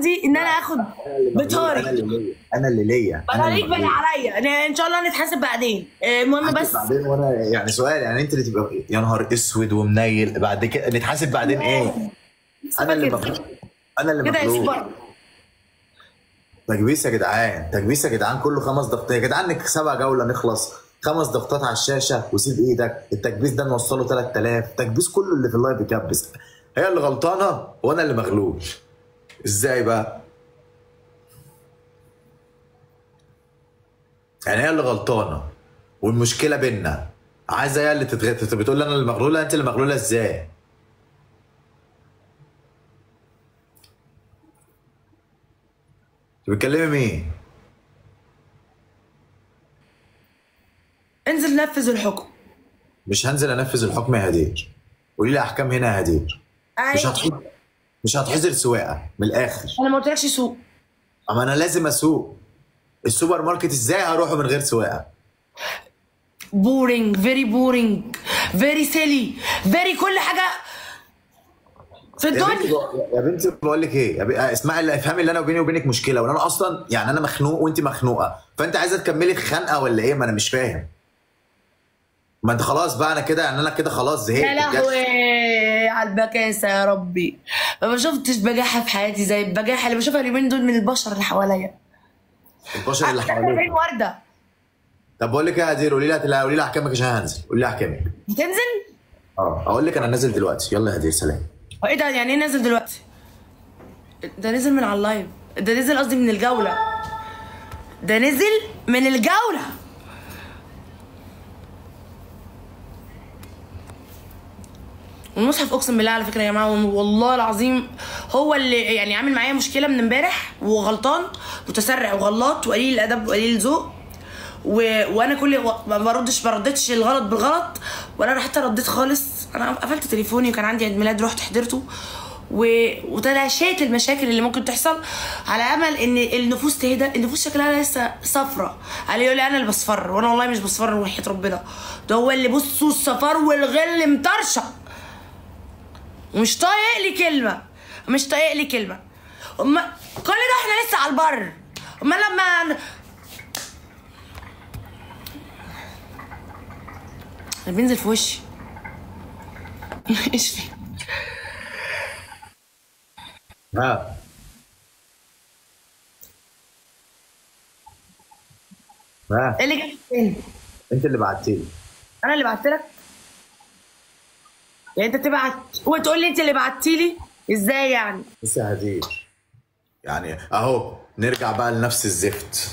عندي ان انا اخد انا بطاري اللي ليا انا اللي ليا انا عليك بقى عليا أنا ان شاء الله نتحاسب بعدين آه، المهم بس بعدين وانا يعني سؤال يعني انت اللي تبقى يا نهار اسود ومنيل بعد كده نتحاسب بعدين ايه؟ انا اللي كده. مغلوب انا اللي كده يا مغلوب سوبر تكبيس يا جدعان تكبيس يا جدعان كله خمس ضغطات يا جدعان نكسبها جوله نخلص خمس ضغطات على الشاشه وسيب ايدك التكبيس ده نوصله 3000 تكبيس كله اللي في اللايف يكبس هي اللي غلطانه وانا اللي مغلوب ازاي بقى؟ يعني هي اللي غلطانه والمشكله بينا عايزه هي اللي تتغلط بتقول لي انا اللي مغلوله انت اللي مغلوله ازاي؟ انت بتكلمي مين؟ انزل نفذ الحكم مش هنزل انفذ الحكم يا هدير قولي لي احكام هنا يا هدير مش أيوة. هتحضر مش هتحضر سواقه من الاخر انا ما قلتلكش سوق اما انا لازم اسوق السوبر ماركت ازاي هروحه من غير سواقه بورينج فيري بورينج فيري سيلي فيري كل حاجه في يا بنتي الدنيا بق- يا بنتي بقول لك ايه يا بي- اسمعي اللي افهمي اللي انا وبيني وبينك مشكله وانا أنا اصلا يعني انا مخنوق وانت مخنوقه فانت عايزه تكملي الخنقه ولا ايه ما انا مش فاهم ما انت خلاص بقى انا كده يعني انا كده خلاص زهقت يا بجد. لهوي على البكاسه يا ربي ما شفتش بجاحه في حياتي زي البجاحه اللي بشوفها اليومين دول من البشر اللي حواليا البشر اللي عين حواليك ورده طب بقول لك ايه يا هدير قولي لي لا قولي لي احكامك عشان هنزل قولي لي احكامك هتنزل؟ اه اقول لك انا نازل دلوقتي يلا يا هدير سلام هو ايه ده يعني ايه نازل دلوقتي؟ ده نزل من على اللايف ده نزل قصدي من الجوله ده نزل من الجوله والمصحف اقسم بالله على فكره يا جماعه والله العظيم هو اللي يعني عامل معايا مشكله من امبارح وغلطان متسرع وغلط وقليل الادب وقليل الذوق و... وانا كل ما بردش ما ردتش الغلط بالغلط ولا انا حتى رديت خالص انا قفلت تليفوني وكان عندي عيد ميلاد رحت حضرته و... وتلاشيت المشاكل اللي ممكن تحصل على امل ان النفوس تهدى النفوس شكلها لسه صفرة قال يقول لي انا اللي بصفر وانا والله مش بصفر وحياه ربنا ده هو اللي بصوا الصفار والغل مطرشه ومش طايق لي كلمه مش طايق لي كلمه أما كل ده احنا لسه على البر امال لما انا بينزل في وشي ايش في ها ها ايه اللي جابك تاني انت اللي بعتي لي انا اللي بعت لك يعني انت تبعت وتقول لي انت اللي بعتي لي ازاي يعني بس يا هدير يعني اهو نرجع بقى لنفس الزفت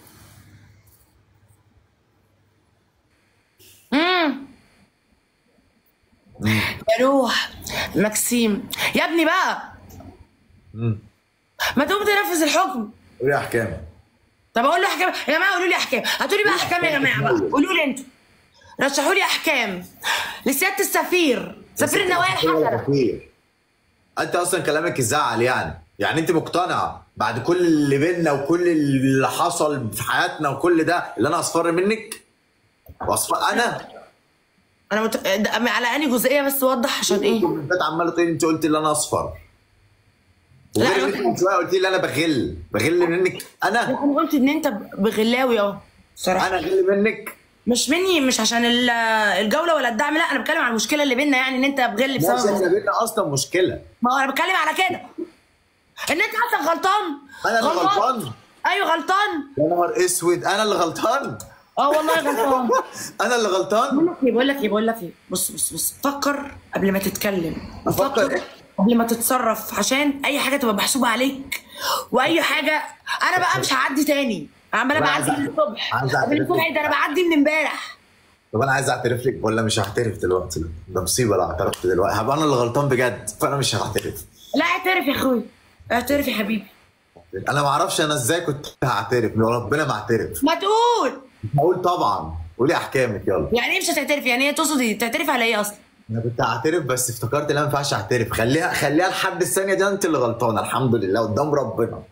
يا روح مكسيم يا ابني بقى مم. ما تقوم تنفذ الحكم قولي احكامك طب اقول له احكام يا جماعه قولوا لي احكام هاتوا لي بقى احكام يا جماعه بقى قولوا لي انتوا رشحوا لي احكام لسياده السفير سفير النوايا الحسنه كتير انت اصلا كلامك يزعل يعني يعني انت مقتنعه بعد كل اللي بينا وكل اللي حصل في حياتنا وكل ده اللي انا اصفر منك واصفر انا انا مت... ده على اني جزئيه بس وضح عشان ايه انت عماله تقولي انت قلت اللي انا اصفر لا، وغير أنا- انت من شويه قلت لي انا بغل بغل منك انا انا قلت ان انت بغلاوي اه صراحه انا غل منك مش مني مش عشان ال- الجوله ولا الدعم لا انا بتكلم على المشكله اللي بينا يعني ان انت بغل ماشي احنا بسبب بينا اصلا مشكله ما هو انا بتكلم على كده ان انت اصلا غلطان انا اللي غلطان ايوه غلطان يا نهار اسود انا اللي غلطان اه والله غلطان انا اللي غلطان بقول لك ايه بقول لك ايه بقول لك ايه بص بص بص فكر قبل ما تتكلم أفكر وفكر إيه؟ قبل ما تتصرف عشان اي حاجه تبقى محسوبه عليك واي حاجه انا بقى مش هعدي تاني عماله لا، بعدي عايز من الصبح عايز من أعترف الصبح لك. ده انا بعدي من امبارح طب انا عايز اعترف لك ولا مش هعترف دلوقتي ده مصيبه لو اعترفت دلوقتي هبقى انا اللي غلطان بجد فانا مش هعترف لا اعترف يا اخوي اعترف يا حبيبي انا ما اعرفش انا ازاي كنت هعترف ربنا ما اعترف ما تقول هقول طبعا قولي احكامك يلا يعني ايه مش هتعترف يعني ايه تقصد ايه تعترف على ايه اصلا انا كنت هعترف بس افتكرت لا ما ينفعش اعترف خليها خليها لحد الثانيه دي انت اللي غلطانه الحمد لله قدام ربنا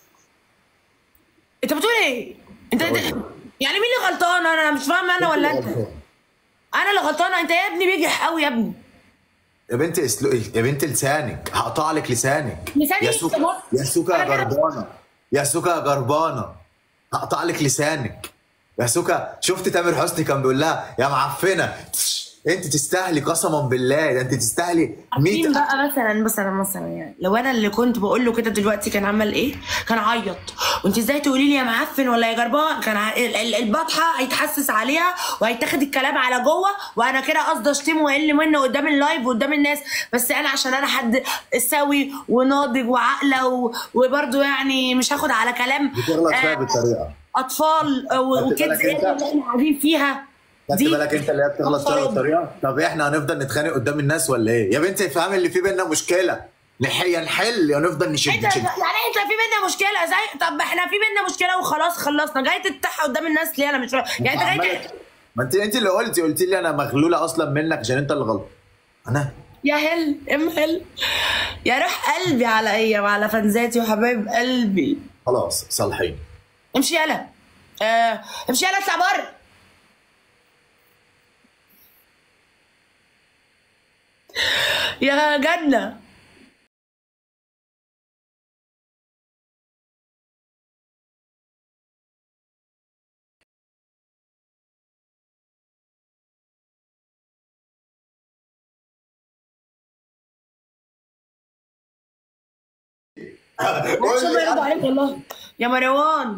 انت بتقول ايه انت انت يعني مين اللي غلطان انا مش فاهمه انا ولا انت انا اللي غلطانه انت يا ابني بيجح قوي يا ابني يا بنت اسلو... يا بنت لسانك هقطع لك لسانك لساني؟ يا سوكا طب يا سوكا يا أنا كده- جربانه يا سوكا يا جربانه هقطع لك لسانك يا سوكا شفت تامر حسني كان بيقول لها يا معفنه تش، انت تستاهلي قسما بالله ده انت تستاهلي 100 مين بقى مثلا مثلا مثلا يعني لو انا اللي كنت بقول له كده دلوقتي كان عمل ايه؟ كان عيط وانت ازاي تقولي لي يا معفن ولا يا جربان؟ كان ع- ال- ال- البطحه هيتحسس عليها وهيتاخد الكلام على جوه وانا كده قصدي اشتمه واقل منه قدام اللايف وقدام الناس بس انا عشان انا حد سوي وناضج وعاقله و- وبرضه يعني مش هاخد على كلام بتغلط فيها آه، بالطريقه اطفال خدت وكيدز بالك ايه أنت؟ اللي احنا قاعدين فيها خدت دي بالك انت اللي هي بتغلط فيها خراب. بالطريقه طب احنا هنفضل نتخانق قدام الناس ولا ايه يا بنتي افهمي اللي في بينا مشكله نح- يا نحل يا نفضل نشد انت نشد يعني انت في بينا مشكله زي طب احنا في بينا مشكله وخلاص خلصنا جاي تتح قدام الناس ليه انا مش فاهم يعني انت جاي ت- ما انت انت اللي قلتي قلتي لي انا مغلوله اصلا منك عشان انت اللي غلط انا يا هل ام هل يا روح قلبي على ايه وعلى فانزاتي وحبايب قلبي خلاص صالحين امشي يلا آه امشي يلا اطلع بره يا جنة قول شو لي يرد عليك والله يا مروان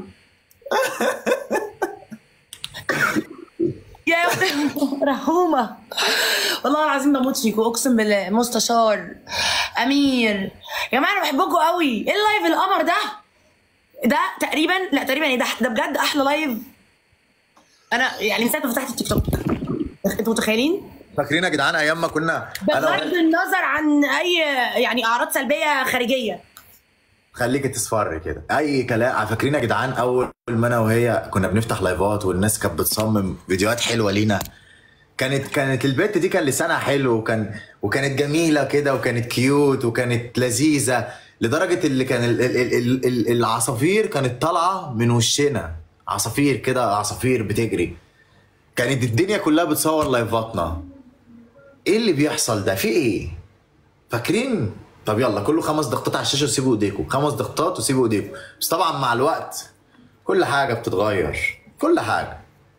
يا رحومة والله العظيم بموت فيكوا اقسم بالله مستشار امير يا جماعه انا بحبكم قوي ايه اللايف القمر ده ده تقريبا لا تقريبا ايه ده ده بجد احلى لايف انا يعني من ساعه ما فتحت التيك توك انتوا متخيلين فاكرين يا جدعان ايام ما كنا انا بغض النظر عن اي يعني اعراض سلبيه خارجيه خليك تصفر كده اي كلام فاكرين يا جدعان اول ما انا وهي كنا بنفتح لايفات والناس كانت بتصمم فيديوهات حلوه لينا كانت كانت البت دي كان لسانها حلو وكان وكانت جميله كده وكانت كيوت وكانت لذيذه لدرجه اللي كان ال ال ال ال ال العصافير كانت طالعه من وشنا عصافير كده عصافير بتجري كانت الدنيا كلها بتصور لايفاتنا ايه اللي بيحصل ده في ايه فاكرين طب يلا كله خمس ضغطات على الشاشه وسيبوا ايديكم خمس ضغطات وسيبوا ايديكم بس طبعا مع الوقت كل حاجه بتتغير كل حاجه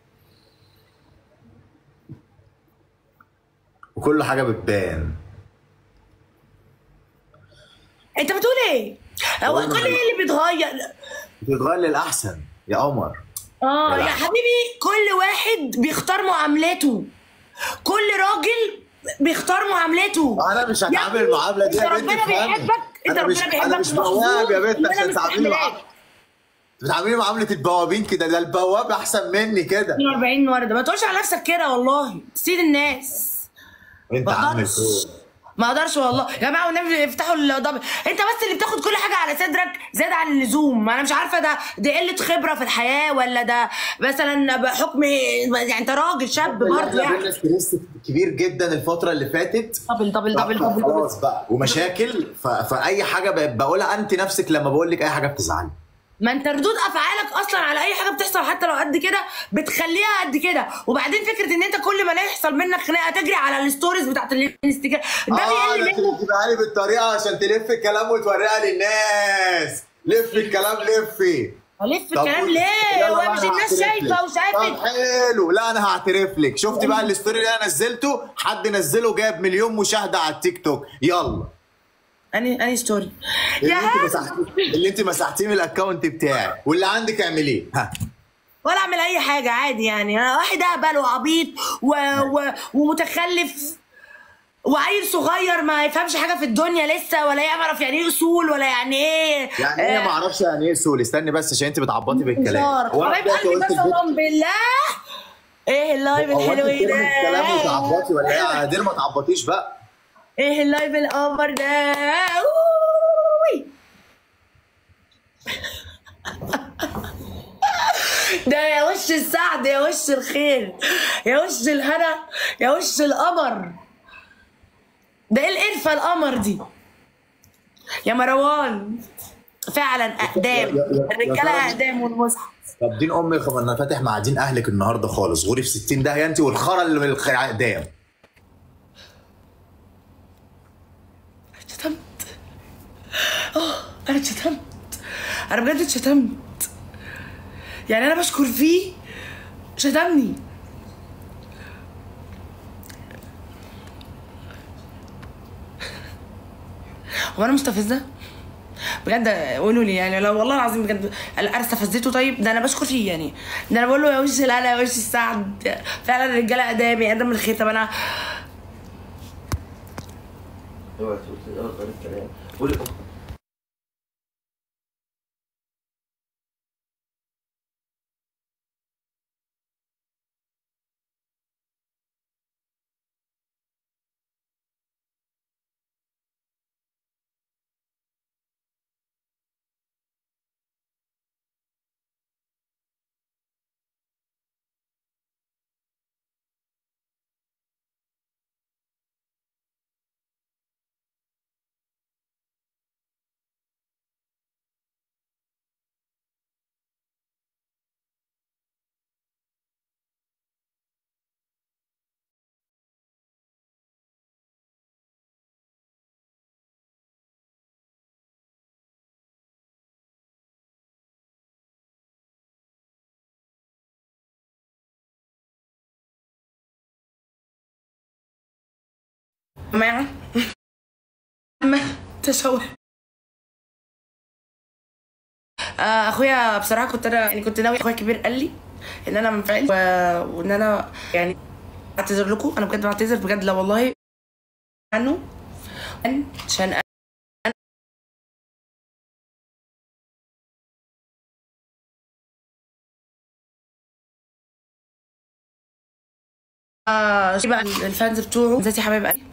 وكل حاجه بتبان انت بتقول ايه؟ هو بقول كل لك- ايه اللي بيتغير؟ بتتغير للاحسن يا قمر اه يا بالعكس. حبيبي كل واحد بيختار معاملته كل راجل بيختار معاملته انا مش يا هتعامل ابني، المعامله دي انت يا بنت ربنا افهمي. بيحبك انت انا مش ربنا انا بيحبك مش بواب يا بنت وأنا عشان تعاملي مستحملاك. معامله بتعاملي معامله البوابين كده ده البواب احسن مني كده 42 ورده ما تقولش على نفسك كده والله سيد الناس انت ما عامل اقدرش فوق ما اقدرش والله يا جماعه والنبي افتحوا الدبل انت بس اللي بتاخد كل حاجه على صدرك زياده عن اللزوم انا مش عارفه ده دي قله خبره في الحياه ولا ده مثلا بحكم يعني انت راجل شاب برضه احنا يعني بينا ستريس كبير جدا الفتره اللي فاتت دبل دبل دبل دبل دبل خلاص بقى ومشاكل ف... فاي حاجه ب... بقولها انت نفسك لما بقول لك اي حاجه بتزعلي ما انت ردود افعالك اصلا على اي حاجه بتحصل حتى لو قد كده بتخليها قد كده وبعدين فكره ان انت كل ما يحصل منك خناقه تجري على الستوريز بتاعت الانستجرام ده اه بيقل ده منك تجيبها لي بالطريقه عشان تلف الكلام وتوريها للناس لف الكلام لفي الف طب الكلام قولي. ليه يلا هو بقى مش أنا الناس هعترف شايفه لك. طب وشافت حلو لا انا هعترف لك شفتي بقى الستوري اللي انا نزلته حد نزله جاب مليون مشاهده على التيك توك يلا اني اني ستوري اللي يا انت هاد مسحتيه اللي انت مسحتيه من الاكونت بتاعي واللي عندك اعمليه ها ولا اعمل اي حاجه عادي يعني انا واحد اهبل وعبيط و... و... ومتخلف وعيل صغير ما يفهمش حاجه في الدنيا لسه ولا يعرف يعني ايه اصول ولا يعني ايه يعني ايه ما اعرفش يعني ايه سول استني بس عشان انت بتعبطي بالكلام انشار هو أنا حبايب طلعت قلبي قلت بس البيت- اللهم بالله ايه اللايف هو انت الحلو بترمي ده الكلام وتعبطي ولا ايه يا عادل ما تعبطيش بقى ايه اللايف القمر ده أوي. ده يا وش السعد يا وش الخير يا وش الهنا يا وش القمر ده ايه القرفه القمر دي يا مروان فعلا اقدام يا- يا- يا الرجاله ترى- اقدام والمصحف طب دين امي خم انا فاتح مع دين اهلك النهارده خالص غوري في 60 داهيه انت والخرا اللي من الاقدام انا اتشتمت انا بجد اتشتمت يعني انا بشكر فيه شتمني هو انا مستفزه بجد قولوا لي يعني لو والله العظيم بجد انا استفزته طيب ده انا بشكر فيه يعني ده انا بقول له يا وش الهلا يا وش السعد فعلا الرجاله ادامي ادم الخير طب انا اوعى تقول كده اوعى تقول الكلام قول جماعه ما تشوه آه، اخويا بصراحه كنت انا يعني كنت ناوي اخويا الكبير قال لي ان انا منفعل و... وان انا يعني اعتذر لكم انا بجد بعتذر بجد لا والله عنه عشان أنا آه بقى الفانز بتوعه ذاتي حبايب قلبي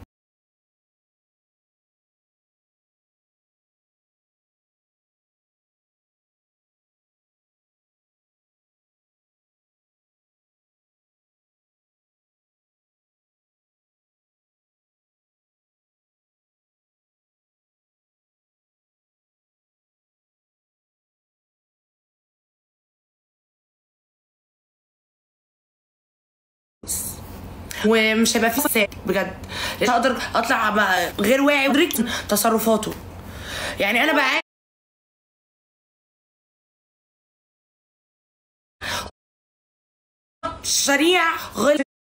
ومش هيبقى في ساعة بجد مش هقدر اطلع بقى غير واعي ادرك تصرفاته يعني انا بقى سريع غير